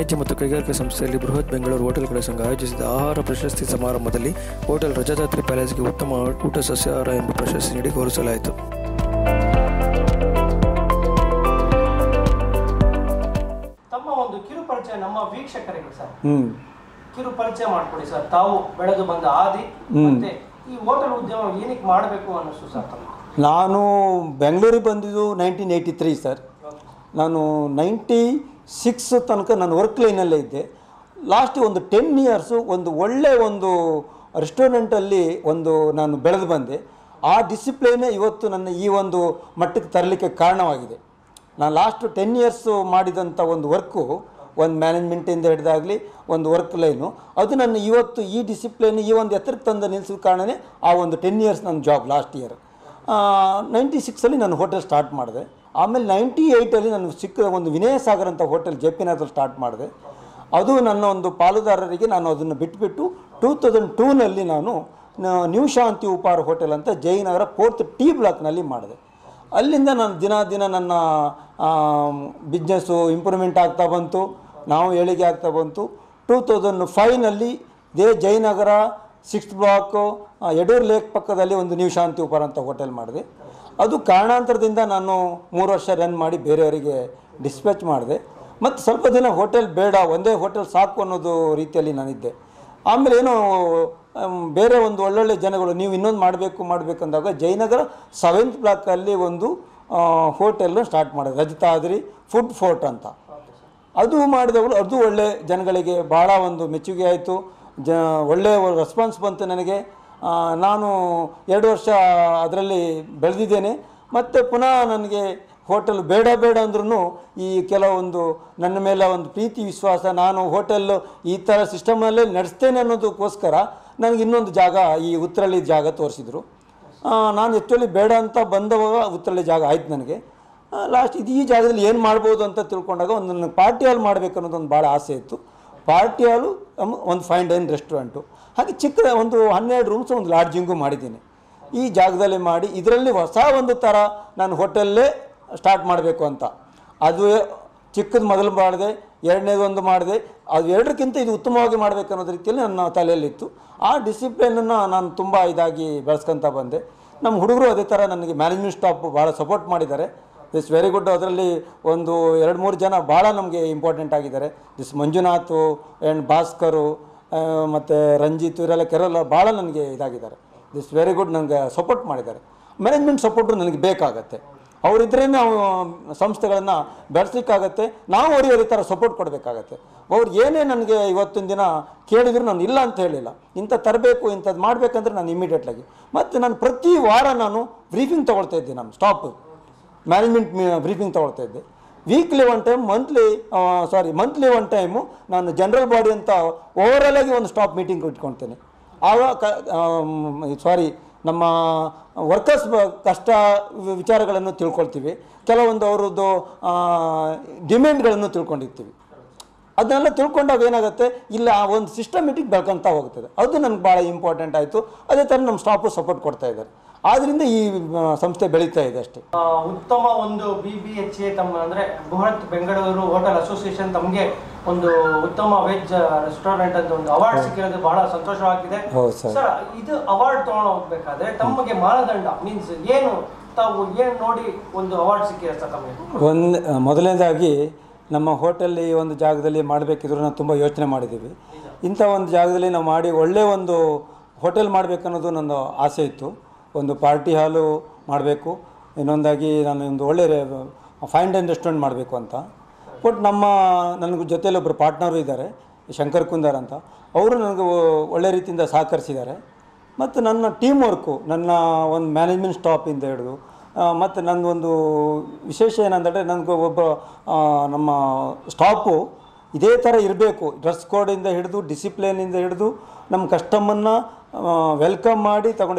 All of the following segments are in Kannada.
ವಾಣಿಜ್ಯ ಮತ್ತು ಕೈಗಾರಿಕಾ ಸಂಸ್ಥೆಯಲ್ಲಿ ಬೃಹತ್ ಬೆಂಗಳೂರು ಹೋಟೆಲ್ಗಳ ಸಂಘ ಆಯೋಜಿಸಿದ ಆಹಾರ ಪ್ರಶಸ್ತಿ ಸಮಾರಂಭದಲ್ಲಿ ಹೋಟೆಲ್ ರಜತಾತ್ರಿ ಪ್ಯಾಲೇಸ್ಗೆ ಉತ್ತಮ ಊಟ ಸಸ್ಯಾಹಾರ ಎಂಬ ಪ್ರಶಸ್ತಿ ನೀಡಿ ಗೌರವಿಸಲಾಯಿತು ತಮ್ಮ ಒಂದು ಕಿರು ಪರಿಚಯ ನಮ್ಮ ವೀಕ್ಷಕರಿಗೆ ಸರ್ ಹ್ಞೂ ಕಿರು ಪರಿಚಯ ಮಾಡ್ಕೊಡಿ ಸರ್ ತಾವು ಬೆಳೆದು ಬಂದ ಆದಿ ಮತ್ತೆ ಈ ಹೋಟೆಲ್ ಉದ್ಯಮ ಏನಕ್ಕೆ ಮಾಡಬೇಕು ಅನ್ನಿಸ್ತು ಸರ್ ತಮಗೆ ನಾನು ಬೆಂಗಳೂರಿಗೆ ಬಂದಿದ್ದು ನೈನ್ಟೀನ್ ಏಯ್ಟಿ ತ್ರೀ ಸರ್ ನಾನು ನೈಂಟಿ ಸಿಕ್ಸ್ ತನಕ ನಾನು ವರ್ಕ್ ಲೈನಲ್ಲೇ ಇದ್ದೆ ಲಾಸ್ಟ್ ಒಂದು ಟೆನ್ ಇಯರ್ಸು ಒಂದು ಒಳ್ಳೆ ಒಂದು ರೆಸ್ಟೋರೆಂಟಲ್ಲಿ ಒಂದು ನಾನು ಬೆಳೆದು ಬಂದೆ ಆ ಡಿಸಿಪ್ಲಿನೇ ಇವತ್ತು ನನ್ನ ಈ ಒಂದು ಮಟ್ಟಕ್ಕೆ ತರಲಿಕ್ಕೆ ಕಾರಣವಾಗಿದೆ ನಾನು ಲಾಸ್ಟ್ ಟೆನ್ ಇಯರ್ಸು ಮಾಡಿದಂಥ ಒಂದು ವರ್ಕು ಒಂದು ಮ್ಯಾನೇಜ್ಮೆಂಟಿಂದ ಹಿಡಿದಾಗಲಿ ಒಂದು ವರ್ಕ್ ಲೈನು ಅದು ನನ್ನ ಇವತ್ತು ಈ ಡಿಸಿಪ್ಲಿನ್ ಈ ಒಂದು ಎತ್ತರಕ್ಕೆ ತಂದು ನಿಲ್ಲಿಸಿದ ಕಾರಣನೇ ಆ ಒಂದು ಟೆನ್ ಇಯರ್ಸ್ ನನ್ನ ಜಾಬ್ ಲಾಸ್ಟ್ ಇಯರ್ ನೈಂಟಿ ಸಿಕ್ಸಲ್ಲಿ ನಾನು ಹೋಟೆಲ್ ಸ್ಟಾರ್ಟ್ ಮಾಡಿದೆ ಆಮೇಲೆ ನೈಂಟಿ ಏಯ್ಟಲ್ಲಿ ನಾನು ಸಿಕ್ಕ ಒಂದು ವಿನಯ ಸಾಗರ್ ಅಂತ ಹೋಟೆಲ್ ಜೆ ಪಿ ನಗರದಲ್ಲಿ ಸ್ಟಾರ್ಟ್ ಮಾಡಿದೆ ಅದು ನನ್ನ ಒಂದು ಪಾಲುದಾರರಿಗೆ ನಾನು ಅದನ್ನು ಬಿಟ್ಬಿಟ್ಟು ಟೂ ತೌಸಂಡ್ ಟೂನಲ್ಲಿ ನಾನು ನ- ನ್ಯೂ ಶಾಂತಿ ಉಪಹಾರ ಹೋಟೆಲ್ ಅಂತ ಜಯನಗರ ಫೋರ್ತ್ ಟಿ ಬ್ಲಾಕ್ನಲ್ಲಿ ಮಾಡಿದೆ ಅಲ್ಲಿಂದ ನಾನು ದಿನ ದಿನ ನನ್ನ ಬಿಸ್ನೆಸ್ಸು ಇಂಪ್ರೂವ್ಮೆಂಟ್ ಆಗ್ತಾ ಬಂತು ನಾವು ಏಳಿಗೆ ಆಗ್ತಾ ಬಂತು ಟೂ ತೌಸಂಡ್ ಫೈವ್ನಲ್ಲಿ the Jayanagar sixth block Yeduru lake ಪಕ್ಕದಲ್ಲಿ ಒಂದು ನ್ಯೂ ಶಾಂತಿ ಉಪಹಾರ ಅಂತ ಹೋಟೆಲ್ ಮಾಡಿದೆ ಅದು ಕಾರಣಾಂತರದಿಂದ ನಾನು ಮೂರು ವರ್ಷ ರನ್ ಮಾಡಿ ಬೇರೆಯವರಿಗೆ ಡಿಸ್ಪ್ಯಾಚ್ ಮಾಡಿದೆ ಮತ್ತು ಸ್ವಲ್ಪ ದಿನ ಹೋಟೆಲ್ ಬೇಡ ಒಂದೇ ಹೋಟೆಲ್ ಸಾಕು ಅನ್ನೋದು ರೀತಿಯಲ್ಲಿ ನಾನಿದ್ದೆ ಆಮೇಲೆ ಏನೋ ಆಮ್, ಬೇರೆ ಒಂದು ಒಳ್ಳೊಳ್ಳೆ ಜನಗಳು ನೀವು ಇನ್ನೊಂದು ಮಾಡಬೇಕು ಮಾಡಬೇಕಂದಾಗ ಜಯನಗರ ಸೆವೆಂತ್ ಬ್ಲಾಕಲ್ಲಿ ಒಂದು ಹೋಟೆಲ್ನ ಸ್ಟಾರ್ಟ್ ಮಾಡಿದೆ ರಜತಾದ್ರಿ ಫುಡ್ ಫೋರ್ಟ್ ಅಂತ ಅದು ಮಾಡಿದವರು ಅದು ಒಳ್ಳೆ ಜನಗಳಿಗೆ ಭಾಳ ಒಂದು ಮೆಚ್ಚುಗೆ ಆಯಿತು ಜ ಒಳ್ಳೆಯ ರೆಸ್ಪಾನ್ಸ್ ಬಂತು ನನಗೆ ಆ, ನಾನು ಎರಡು ವರ್ಷ ಅದರಲ್ಲಿ ಬೆಳೆದಿದ್ದೇನೆ ಮತ್ತು ಪುನಃ ನನಗೆ ಹೋಟೆಲ್ ಬೇಡ ಬೇಡ ಅಂದ್ರೂ ಈ ಕೆಲವೊಂದು ನನ್ನ ಮೇಲೆ ಒಂದು ಪ್ರೀತಿ ವಿಶ್ವಾಸ ನಾನು ಹೋಟೆಲ್ಲು ಈ ಥರ ಸಿಸ್ಟಮಲ್ಲೇ ನಡೆಸ್ತೇನೆ ಅನ್ನೋದಕ್ಕೋಸ್ಕರ ನನಗೆ ಇನ್ನೊಂದು ಜಾಗ ಈ ಉತ್ತರಳ್ಳಿ ಜಾಗ ತೋರಿಸಿದ್ರು ಆ, ನಾನು ಆ್ಯಕ್ಚುಲಿ ಬೇಡ ಅಂತ ಬಂದವಾಗ ಉತ್ತರಳ್ಳಿ ಜಾಗ ಆಯ್ತು ನನಗೆ ಲಾಸ್ಟ್ ಇದು ಈ ಜಾಗದಲ್ಲಿ ಏನು ಮಾಡ್ಬೋದು ಅಂತ ತಿಳ್ಕೊಂಡಾಗ ಒಂದು ನನಗೆ ಪಾರ್ಟಿ ಹಾಲ್ ಮಾಡಬೇಕು ಅನ್ನೋದೊಂದು ಭಾಳ ಆಸೆ ಇತ್ತು ಪಾರ್ಟಿ ಹಾಲು ಅಮ್- ಒಂದು ಫೈನ್ ಡೈನ್ ರೆಸ್ಟೋರೆಂಟು ಹಾಗೆ ಚಿಕ್ಕ ಒಂದು ಹನ್ನೆರಡು ರೂಮ್ಸ್ ಒಂದು ಲಾಡ್ಜಿಂಗು ಮಾಡಿದ್ದೀನಿ ಈ ಜಾಗದಲ್ಲಿ ಮಾಡಿ ಇದರಲ್ಲಿ ಹೊಸ ಒಂದು ಥರ ನಾನು ಹೋಟೆಲ್ಲೇ ಸ್ಟಾರ್ಟ್ ಮಾಡಬೇಕು ಅಂತ ಅದು ಚಿಕ್ಕದು ಮೊದಲು ಮಾಡಿದೆ ಎರಡನೇದೊಂದು ಮಾಡಿದೆ ಅದು ಎರಡಕ್ಕಿಂತ ಇದು ಉತ್ತಮವಾಗಿ ಮಾಡಬೇಕು ಅನ್ನೋದು ರೀತಿಯಲ್ಲಿ ನನ್ನ ತಲೆಯಲ್ಲಿತ್ತು ಆ ಡಿಸಿಪ್ಲಿನನ್ನು ನಾನು ತುಂಬ ಇದಾಗಿ ಬೆಳೆಸ್ಕೊತ ಬಂದೆ ನಮ್ಮ ಹುಡುಗರು ಅದೇ ಥರ ನನಗೆ ಮ್ಯಾನೇಜ್ಮೆಂಟ್ ಸ್ಟಾಫ್ ಭಾಳ ಸಪೋರ್ಟ್ ಮಾಡಿದ್ದಾರೆ ದಿಸ್ ವೆರಿ ಗುಡ್ ಅದರಲ್ಲಿ ಒಂದು ಎರಡು ಮೂರು ಜನ ಭಾಳ ನಮಗೆ ಇಂಪಾರ್ಟೆಂಟ್ ಆಗಿದ್ದಾರೆ ದಿಸ್ ಮಂಜುನಾಥು ಆ್ಯಂಡ್ ಭಾಸ್ಕರು ಮತ್ತು ರಂಜಿತ್ ಇವರೆಲ್ಲ ಕೆರೆಲ್ಲ ಭಾಳ ನನಗೆ ಇದಾಗಿದ್ದಾರೆ ದಿಸ್ ವೆರಿ ಗುಡ್ ನನಗೆ ಸಪೋರ್ಟ್ ಮಾಡಿದ್ದಾರೆ ಮ್ಯಾನೇಜ್ಮೆಂಟ್ ಸಪೋರ್ಟು ನನಗೆ ಬೇಕಾಗತ್ತೆ ಅವರಿದ್ರೇ ನಾವು ಸಂಸ್ಥೆಗಳನ್ನು ಬೆಳೆಸ್ಲಿಕ್ಕಾಗತ್ತೆ ನಾವು ಅವರಿಗೆ ಅದೇ ಥರ ಸಪೋರ್ಟ್ ಕೊಡಬೇಕಾಗತ್ತೆ ಅವ್ರು ಏನೇ ನನಗೆ ಇವತ್ತಿನ ದಿನ ಕೇಳಿದ್ರು ನಾನು ಇಲ್ಲ ಅಂತ ಹೇಳಿಲ್ಲ ಇಂಥ ತರಬೇಕು ಇಂಥದ್ದು ಮಾಡಬೇಕಂದ್ರೆ ನಾನು ಇಮಿಡಿಯೇಟ್ಲಾಗಿ ಮತ್ತು ನಾನು ಪ್ರತಿ ವಾರ ನಾನು ಬ್ರೀಫಿಂಗ್ ತೊಗೊಳ್ತಾ ಇದ್ದೆ ನಾನು ಸ್ಟಾಪ್ ಮ್ಯಾನೇಜ್ಮೆಂಟ್ ಬ್ರೀಫಿಂಗ್ ತೊಗೊಳ್ತಾ ಇದ್ದೆ ವೀಕ್ಲಿ ಒನ್ ಟೈಮ್ ಮಂತ್ಲಿ ಸಾರಿ ಮಂತ್ಲಿ ಒನ್ ಟೈಮು ನಾನು ಜನರಲ್ ಬಾಡಿ ಅಂತ ಓವರಾಲ್ ಆಗಿ ಒಂದು ಸ್ಟಾಪ್ ಮೀಟಿಂಗ್ ಇಟ್ಕೊಳ್ತೇನೆ ಆಗ ಕ ಸಾರಿ ನಮ್ಮ ವರ್ಕರ್ಸ್ ಕಷ್ಟ ವಿ- ವಿಚಾರಗಳನ್ನು ತಿಳ್ಕೊಳ್ತೀವಿ ಕೆಲವೊಂದು ಅವರದ್ದು ಡಿಮ್ಯಾಂಡ್ಗಳನ್ನು ತಿಳ್ಕೊಂಡಿರ್ತೀವಿ ಅದನ್ನೆಲ್ಲ ತಿಳ್ಕೊಂಡಾಗ ಏನಾಗುತ್ತೆ ಇಲ್ಲ ಆ ಒಂದು ಸಿಸ್ಟಮೆಟಿಕ್ ಬೆಳ್ಕೊಂತ ಹೋಗ್ತದೆ ಅದು ನನಗೆ ಭಾಳ ಇಂಪಾರ್ಟೆಂಟ್ ಆಯಿತು ಅದೇ ಥರ ನಮ್ಮ ಸ್ಟಾಫು ಸಪೋರ್ಟ್ ಕೊಡ್ತಾ ಇದ್ದಾರೆ ಆದ್ದರಿಂದ ಈ ಆ, ಸಂಸ್ಥೆ ಬೆಳೀತಾ ಇದೆ ಅಷ್ಟೇ ಆ, ಉತ್ತಮ ಒಂದು ಬಿ ಬಿ ಎಚ್ ಎ ತಮ್ಮ ಅಂದ್ರೆ ಬೃಹತ್ ಬೆಂಗಳೂರು ಹೋಟೆಲ್ ಅಸೋಸಿಯೇಷನ್ ತಮಗೆ ಒಂದು ಉತ್ತಮ ವೆಜ್ ರೆಸ್ಟೋರೆಂಟ್ ಅಂತ ಒಂದು ಅವಾರ್ಡ್ ಸಿಕ್ಕಿರೋದು ಬಹಳ ಸಂತೋಷವಾಗಿದೆ ಹೌದು ಸರ್ ಸರ್ ಇದು ಅವಾರ್ಡ್ ತಗೊಂಡು ಹೋಗ್ಬೇಕಾದ್ರೆ ತಮಗೆ ಮಾನದಂಡ ಮೀನ್ಸ್ ಏನು ತಾವು ಏನು ನೋಡಿ ಒಂದು ಅವಾರ್ಡ್ ಸಿಕ್ಕಿದೆ ಸರ್ ತಮಗೆ ಒಂದು ಮೊದಲನೇದಾಗಿ ನಮ್ಮ ಹೋಟೆಲ್ ಈ ಒಂದು ಜಾಗದಲ್ಲಿ ಮಾಡಬೇಕಿದ್ರು ನಾವು ತುಂಬ ಯೋಚನೆ ಮಾಡಿದ್ದೀವಿ ಇಂಥ ಒಂದು ಜಾಗದಲ್ಲಿ ನಾವು ಮಾಡಿ ಒಳ್ಳೆಯ ಒಂದು ಹೋಟೆಲ್ ಮಾಡಬೇಕನ್ನೋದು ನನ್ನ ಆಸೆ ಇತ್ತು ಒಂದು ಪಾರ್ಟಿ ಹಾಲು ಮಾಡಬೇಕು ಇನ್ನೊಂದಾಗಿ ನಾನು ಒಂದು ಒಳ್ಳೆ ಫೈನ್ ಡೈನ್ ರೆಸ್ಟೋರೆಂಟ್ ಮಾಡಬೇಕು ಅಂತ ಬಟ್ ನಮ್ಮ ನನಗೆ ಜೊತೆಯಲ್ಲಿ ಒಬ್ಬರು ಪಾರ್ಟ್ನರು ಇದ್ದಾರೆ ಶಂಕರ್ ಕುಂದರ್ ಅಂತ ಅವರು ನನಗೆ ಒ- ಒಳ್ಳೆ ರೀತಿಯಿಂದ ಸಹಕರಿಸಿದ್ದಾರೆ ಮತ್ತು ನನ್ನ ಟೀಮ್ ವರ್ಕು ನನ್ನ ಒಂದು ಮ್ಯಾನೇಜ್ಮೆಂಟ್ ಸ್ಟಾಫಿಂದ ಹಿಡಿದು ಮತ್ತು ನನ್ನದೊಂದು ವಿಶೇಷ ಏನಂದರೆ ನನಗೆ ಒಬ್ಬ ಆ, ನಮ್ಮ ಸ್ಟಾಫು ಇದೇ ಥರ ಇರಬೇಕು ಡ್ರೆಸ್ ಕೋಡಿಂದ ಹಿಡಿದು ಡಿಸಿಪ್ಲಿನಿಂದ ಹಿಡಿದು ನಮ್ಮ ಕಸ್ಟಮನ್ನ ವೆಲ್ಕಮ್ ಮಾಡಿ ತಗೊಂಡು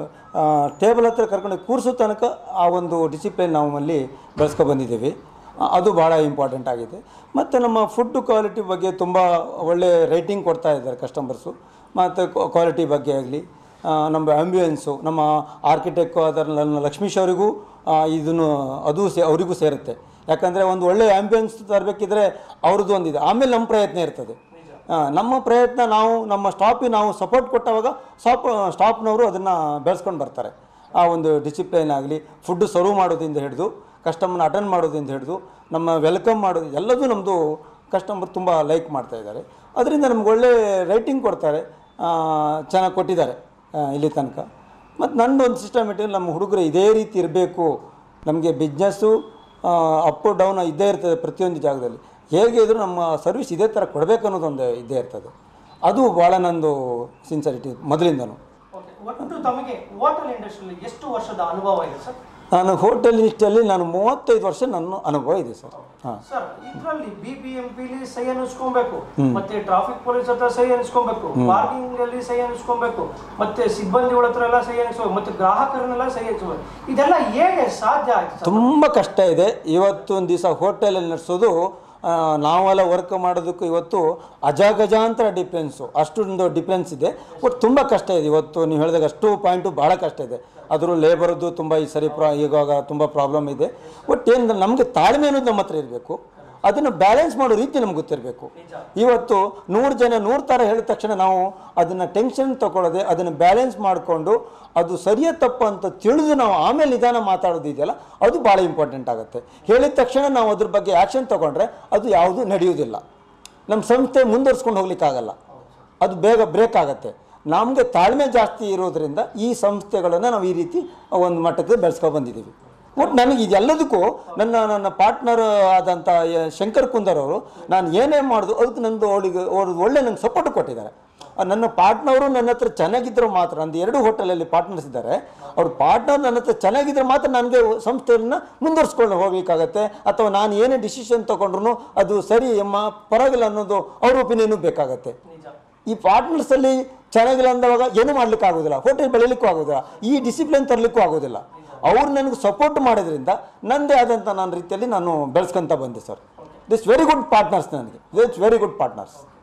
ಟೇಬಲ್ ಹತ್ರ ಕರ್ಕೊಂಡು ಕೂರಿಸೋ ತನಕ ಆ ಒಂದು ಡಿಸಿಪ್ಲಿನ್ ನಾವು ಅಲ್ಲಿ ಬೆಳೆಸ್ಕೊ ಬಂದಿದ್ದೀವಿ ಆ- ಅದು ಭಾಳ ಇಂಪಾರ್ಟೆಂಟ್ ಆಗಿದೆ ಮತ್ತು ನಮ್ಮ ಫುಡ್ ಕ್ವಾಲಿಟಿ ಬಗ್ಗೆ ತುಂಬ ಒಳ್ಳೆ ರೇಟಿಂಗ್ ಕೊಡ್ತಾ ಇದ್ದಾರೆ ಕಸ್ಟಮರ್ಸು ಮತ್ತು ಕ್ವಾಲಿಟಿ ಬಗ್ಗೆ ಆಗಲಿ ನಮ್ಮ ಆ್ಯಂಬ್ಯುಲೆನ್ಸು ನಮ್ಮ ಆರ್ಕಿಟೆಕ್ಟು ಅದರ ನನ್ನ ಲಕ್ಷ್ಮೀಶ್ ಅವರಿಗೂ ಇದನ್ನು ಅದು ಸೇ ಅವರಿಗೂ ಸೇರುತ್ತೆ ಯಾಕಂದರೆ ಒಂದು ಒಳ್ಳೆ ಆ್ಯಂಬಿಯನ್ಸ್ ತರಬೇಕಿದ್ರೆ ಅವ್ರದ್ದು ಒಂದಿದೆ ಆಮೇಲೆ ನಮ್ಮ ಪ್ರಯತ್ನ ಇರ್ತದೆ ಆ, ನಮ್ಮ ಪ್ರಯತ್ನ ನಾವು ನಮ್ಮ ಸ್ಟಾಪಿಗೆ ನಾವು ಸಪೋರ್ಟ್ ಕೊಟ್ಟವಾಗ ಸ್ಟಾಪ್ ಸ್ಟಾಪ್ನವರು ಅದನ್ನು ಬೆಳೆಸ್ಕೊಂಡು ಬರ್ತಾರೆ ಆ ಒಂದು ಡಿಸಿಪ್ಲೈನ್ ಆಗಲಿ ಫುಡ್ ಸರ್ವ್ ಮಾಡೋದ್ರಿಂದ ಹಿಡಿದು ಕಸ್ಟಮರ್ನ ಅಟೆಂಡ್ ಮಾಡೋದ್ರಿಂದ ಹಿಡಿದು ನಮ್ಮ ವೆಲ್ಕಮ್ ಮಾಡೋದು ಎಲ್ಲದೂ ನಮ್ಮದು ಕಸ್ಟಮರ್ ತುಂಬ ಲೈಕ್ ಮಾಡ್ತಾ ಇದ್ದಾರೆ ಅದರಿಂದ ನಮ್ಗೆ ಒಳ್ಳೆ ರೈಟಿಂಗ್ ಕೊಡ್ತಾರೆ ಚೆನ್ನಾಗಿ ಕೊಟ್ಟಿದ್ದಾರೆ ಆ, ಇಲ್ಲಿ ತನಕ ಮತ್ತು ನಂದು ಒಂದು ಸಿಸ್ಟಮ್ ಇಟ್ಟಿದ್ರೆ ನಮ್ಮ ಹುಡುಗರು ಇದೇ ರೀತಿ ಇರಬೇಕು ನಮಗೆ ಬಿಸ್ನೆಸ್ಸು ಅಪ್ ಡೌನ್ ಇದ್ದೇ ಇರ್ತದೆ ಪ್ರತಿಯೊಂದು ಜಾಗದಲ್ಲಿ ಹೇಗೆ ಇದ್ರೂ ನಮ್ಮ ಸರ್ವಿಸ್ ಇದೇ ಥರ ಕೊಡಬೇಕು ಅನ್ನೋದೊಂದು ಇದ್ದೇ ಇರ್ತದೆ ಅದು ಭಾಳ ನಂದು ಸಿನ್ಸರಿಟಿ ಮೊದಲಿಂದನೂ ಓಕೆ ಒಟ್ಟು ತಮಗೆ ಹೋಟೆಲ್ ಇಂಡಸ್ಟ್ರಿಯಲ್ಲಿ ಎಷ್ಟು ವರ್ಷದ ಅನುಭವ ಇದೆ ಸರ್ ನಾನು ಹೋಟೆಲ್ ಲಿಸ್ಟಲ್ಲಿ ನಾನು ಮೂವತ್ತೈದು ವರ್ಷ ನನ್ನ ಅನುಭವ ಇದೆ ಸರ್ ಹಾಂ ಸರ್ ಇದರಲ್ಲಿ ಬಿ ಬಿ ಎಂ ಪಿಲಿ ಸಹಿ ಅನ್ನಿಸ್ಕೊಬೇಕು ಮತ್ತೆ ಟ್ರಾಫಿಕ್ ಪೊಲೀಸ್ ಹತ್ರ ಸಹಿ ಅನ್ನಿಸ್ಕೊಬೇಕು ಪಾರ್ಕಿಂಗ್ ಅಲ್ಲಿ ಸಹಿ ಅನ್ನಿಸ್ಕೊಬೇಕು ಮತ್ತೆ ಸಿಬ್ಬಂದಿಗಳ ಹತ್ರ ಎಲ್ಲ ಸಹಿ ಅನ್ನಿಸ್ಬೇಕು ಮತ್ತೆ ಗ್ರಾಹಕರನ್ನೆಲ್ಲ ಸಹಿ ಅನ್ನಿಸ್ಬೇಕು ಇದೆಲ್ಲ ಹೇಗೆ ಸಾಧ್ಯ ಆಯ್ತು ಸರ್ ತುಂಬ ಕಷ್ಟ ಇದೆ ಇವತ್ತೊಂದು ದಿವಸ ಹೋಟೆಲಲ್ಲಿ ನಡೆಸೋದು ಆ, ನಾವೆಲ್ಲ ವರ್ಕ್ ಮಾಡೋದಕ್ಕೂ ಇವತ್ತು ಅಜಗಜಾಂತರ ಡಿಫ್ರೆನ್ಸು ಅಷ್ಟೊಂದು ಡಿಫ್ರೆನ್ಸ್ ಇದೆ ಒಟ್ಟು ತುಂಬ ಕಷ್ಟ ಇದೆ ಇವತ್ತು ನೀವು ಹೇಳಿದಾಗ ಅಷ್ಟು ಪಾಯಿಂಟು ಭಾಳ ಕಷ್ಟ ಇದೆ ಅದ್ರ ಲೇಬರ್ದು ತುಂಬ ಈ ಸರಿ ಪ್ರಾ ಇವಾಗ ತುಂಬ ಪ್ರಾಬ್ಲಮ್ ಇದೆ ಒಟ್ಟು ಏನು ನಮಗೆ ತಾಳ್ಮೆ ಅನ್ನೋದು ನಮ್ಮ ಹತ್ರ ಇರಬೇಕು ಅದನ್ನು ಬ್ಯಾಲೆನ್ಸ್ ಮಾಡೋ ರೀತಿ ನಮ್ಗೆ ಗೊತ್ತಿರಬೇಕು ಇವತ್ತು ನೂರು ಜನ ನೂರು ಥರ ಹೇಳಿದ ತಕ್ಷಣ ನಾವು ಅದನ್ನು ಟೆನ್ಷನ್ ತಗೊಳ್ಳದೆ ಅದನ್ನು ಬ್ಯಾಲೆನ್ಸ್ ಮಾಡಿಕೊಂಡು ಅದು ಸರಿಯ ತಪ್ಪು ಅಂತ ತಿಳಿದು ನಾವು ಆಮೇಲೆ ನಿಧಾನ ಮಾತಾಡೋದು ಇದೆಯಲ್ಲ ಅದು ಭಾಳ ಇಂಪಾರ್ಟೆಂಟ್ ಆಗುತ್ತೆ ಹೇಳಿದ ತಕ್ಷಣ ನಾವು ಅದ್ರ ಬಗ್ಗೆ ಆ್ಯಕ್ಷನ್ ತೊಗೊಂಡ್ರೆ ಅದು ಯಾವುದೂ ನಡೆಯುವುದಿಲ್ಲ ನಮ್ಮ ಸಂಸ್ಥೆ ಮುಂದುವರ್ಸ್ಕೊಂಡು ಹೋಗ್ಲಿಕ್ಕಾಗಲ್ಲ ಅದು ಬೇಗ ಬ್ರೇಕ್ ಆಗುತ್ತೆ ನಮಗೆ ತಾಳ್ಮೆ ಜಾಸ್ತಿ ಇರೋದ್ರಿಂದ ಈ ಸಂಸ್ಥೆಗಳನ್ನು ನಾವು ಈ ರೀತಿ ಒಂದು ಮಟ್ಟಕ್ಕೆ ಬೆಳೆಸ್ಕೊಂಡು ಬಂದಿದ್ದೀವಿ ಒಟ್ಟು ನನಗೆ ಇದೆಲ್ಲದಕ್ಕೂ ನನ್ನ ನನ್ನ ಪಾರ್ಟ್ನರ್ ಆದಂಥ ಯ- ಶಂಕರ್ ಕುಂದರ್ ಅವರು ನಾನು ಏನೇ ಮಾಡೋದು ಅದಕ್ಕೆ ನಂದು ಅವಳಿಗೆ ಅವ್ರು ಒಳ್ಳೆ ನಂಗೆ ಸಪೋರ್ಟ್ ಕೊಟ್ಟಿದ್ದಾರೆ ಆ ನನ್ನ ಪಾರ್ಟ್ನರು ನನ್ನ ಹತ್ರ ಚೆನ್ನಾಗಿದ್ದರೆ ಮಾತ್ರ ನಂದು ಎರಡು ಹೋಟೆಲಲ್ಲಿ ಪಾರ್ಟ್ನರ್ಸ್ ಇದ್ದಾರೆ ಅವ್ರ ಪಾರ್ಟ್ನರ್ ನನ್ನ ಹತ್ರ ಚೆನ್ನಾಗಿದ್ದರೆ ಮಾತ್ರ ನನಗೆ ಸಂಸ್ಥೆಯನ್ನು ಮುಂದುವರ್ಸ್ಕೊಂಡು ಹೋಗ್ಲಿಕ್ಕಾಗತ್ತೆ ಅಥವಾ ನಾನು ಏನೇ ಡಿಸಿಷನ್ ತೊಗೊಂಡ್ರು ಅದು ಸರಿ ಅಮ್ಮ ಪರವಾಗಿಲ್ಲ ಅನ್ನೋದು ಅವ್ರ ಒಪಿನಿಯನು ಬೇಕಾಗತ್ತೆ ನಿಜ ಈ ಪಾರ್ಟ್ನರ್ಸಲ್ಲಿ ಚೆನ್ನಾಗಿಲ್ಲ ಅಂದವಾಗ ಏನು ಮಾಡ್ಲಿಕ್ಕೆ ಆಗೋದಿಲ್ಲ ಹೋಟೆಲ್ ಬೆಳಿಲಿಕ್ಕೂ ಆಗೋದಿಲ್ಲ ಈ ಡಿಸಿಪ್ಲಿನ್ ತರಲಿಕ್ಕೂ ಆಗೋದಿಲ್ಲ ಅವ್ರು ನನಗೆ ಸಪೋರ್ಟ್ ಮಾಡೋದ್ರಿಂದ ನನ್ನದೇ ಆದಂಥ ನನ್ನ ರೀತಿಯಲ್ಲಿ ನಾನು ಬೆಳೆಸ್ಕೊಂತ ಬಂದೆ sir this very good partners ನನಗೆ ದಿಸ್ ವೆರಿ ಗುಡ್ ಪಾರ್ಟ್ನರ್ಸ್